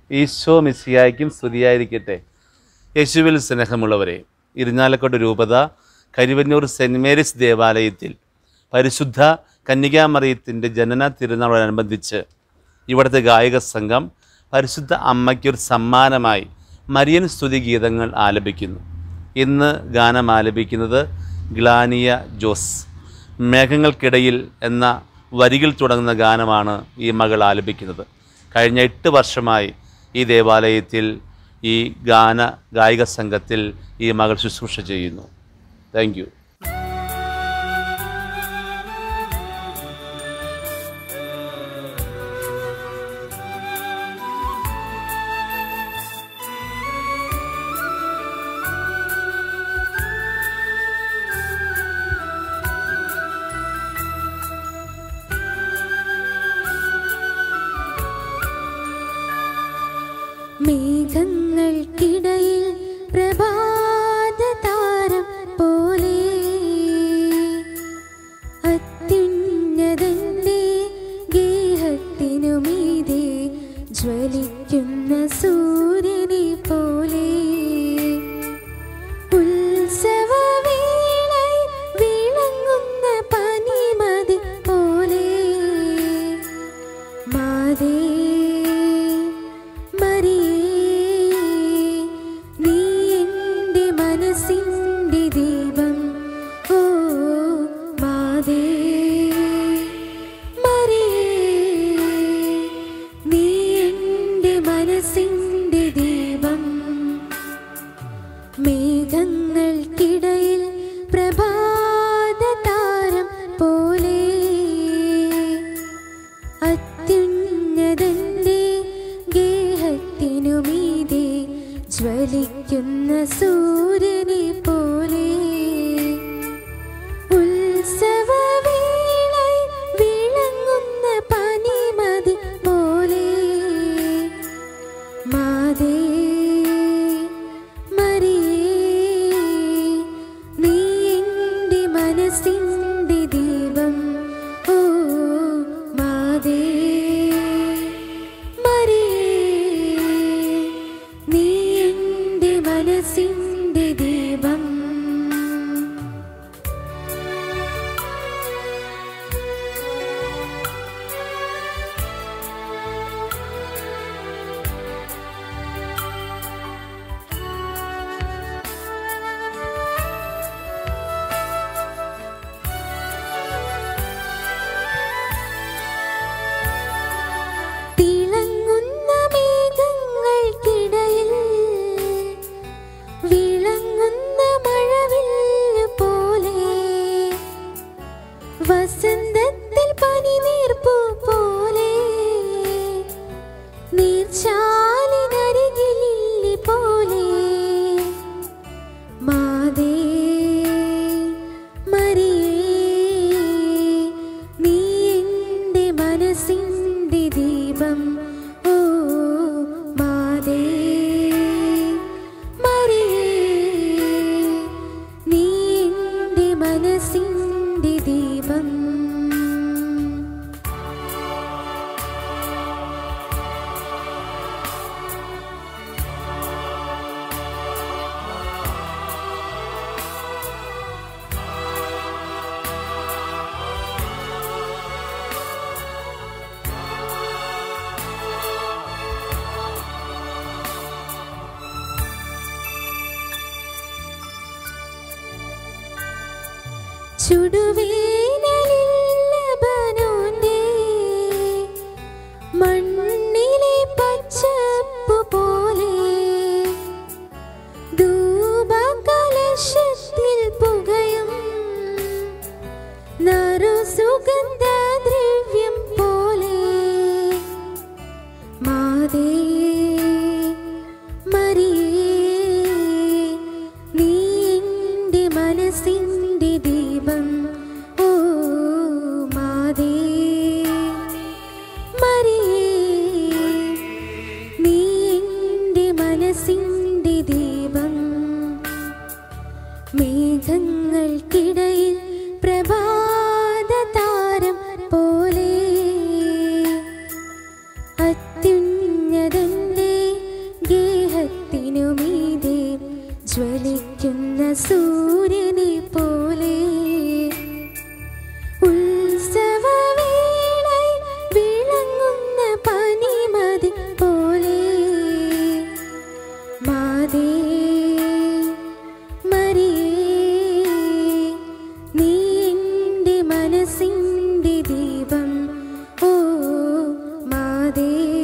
ഈശോ മിസിയായ്ക്കും സ്തുതിയായിരിക്കട്ടെ യേശുവിൽ സ്നേഹമുള്ളവരെ ഇരിഞ്ഞാലക്കോട് രൂപത കരിവന്നൂർ സെൻറ് മേരീസ് ദേവാലയത്തിൽ പരിശുദ്ധ കന്യകാമറിയത്തിൻ്റെ ജനന തിരുനാളോടനുബന്ധിച്ച് ഇവിടുത്തെ ഗായക സംഘം പരിശുദ്ധ അമ്മയ്ക്കൊരു സമ്മാനമായി മരിയൻ സ്തുതി ഗീതങ്ങൾ ആലപിക്കുന്നു ഇന്ന് ഗാനം ആലപിക്കുന്നത് ഗ്ലാനിയ ജോസ് മേഘങ്ങൾക്കിടയിൽ എന്ന വരികൾ തുടങ്ങുന്ന ഗാനമാണ് ഈ മകൾ ആലപിക്കുന്നത് കഴിഞ്ഞ എട്ട് വർഷമായി ഈ ദേവാലയത്തിൽ ഈ ഗാന ഗായിക സംഘത്തിൽ ഈ മകൾ ശുശ്രൂഷ ചെയ്യുന്നു താങ്ക് യു മേഘങ്ങൾക്കിടയിൽ പ്രഭാത താരം പോലെ അത്യുന്നതന്റെ ഗേഹത്തിനുമീതെ ജ്വലിക്കുന്ന സൂര്യനെ പോലെ ഉത്സവവേളയിൽ വിളങ്ങുന്ന പനിമതി പോലെ മാതേ മറിയേ നീ എൻ്റെ മനസ്സിൻ്റെ ദീപം ഓ മാതേ മറിയേ നീ എൻ്റെ മനസ്സിൻ്റെ ദീപം മേഘങ്ങൾക്കിടയിൽ പ്രഭാത താരം പോലെ അത്യുന്നതന്റെ ഗേഹത്തിനുമീതെ ജ്വലിക്കുന്ന സൂര്യനെ പോലെ ഉത്സവവേളയിൽ വിളങ്ങുന്ന പനിമതി പോലെ മാതേ മറിയേ നീ എൻ്റെ മനസ്സിൻ്റെ ദീപം ഓ മാതേ മറിയേ നീ എൻ്റെ മനസ്സിൻ്റെ ദീപം തിളങ്ങുന്ന മേഘങ്ങൾക്കിടയിൽ വിളങ്ങുന്ന മഴവില്ല് പോലെ വസന്തത്തിൽ പനിനീർപ്പു പോലെ നീർച്ചാലിനരികിലില്ലി പോലെ മാതേ മറിയേ നീ എൻ്റെ മനസ്സിൻ്റെ ദീപം ഓ മാതേ മറിയേ നീ എൻ്റെ മനസ്സിൻ്റെ ദീപം ചുടുവേനലിൽ ലബനോന്റെ മണ്ണിലെ പച്ചപ്പു പോലെ ധൂപകലശത്തിൽ പുകയും നറു സുഗന്ധദ്രവ്യം പോലെ മാതേ മറിയേ നീ എൻ്റെ മനസ്സിൻ്റെ ദീപം ഓ മാതേ മറിയേ നീ എൻ്റെ മനസ്സിൻ്റെ ദീപം മേഘങ്ങൾക്കിടയിൽ പ്രഭാത താരം പോലെ അത്യുന്നതന്റെ ജ്വലിക്കുന്ന സൂര്യനെ പോലെ ഉത്സവവേളയിൽ വിളങ്ങുന്ന പനിമതി പോലെ മാതേ മരിയേ നീ എൻ്റെ മനസ്സിൻ്റെ ദീപം ഓ മാതേ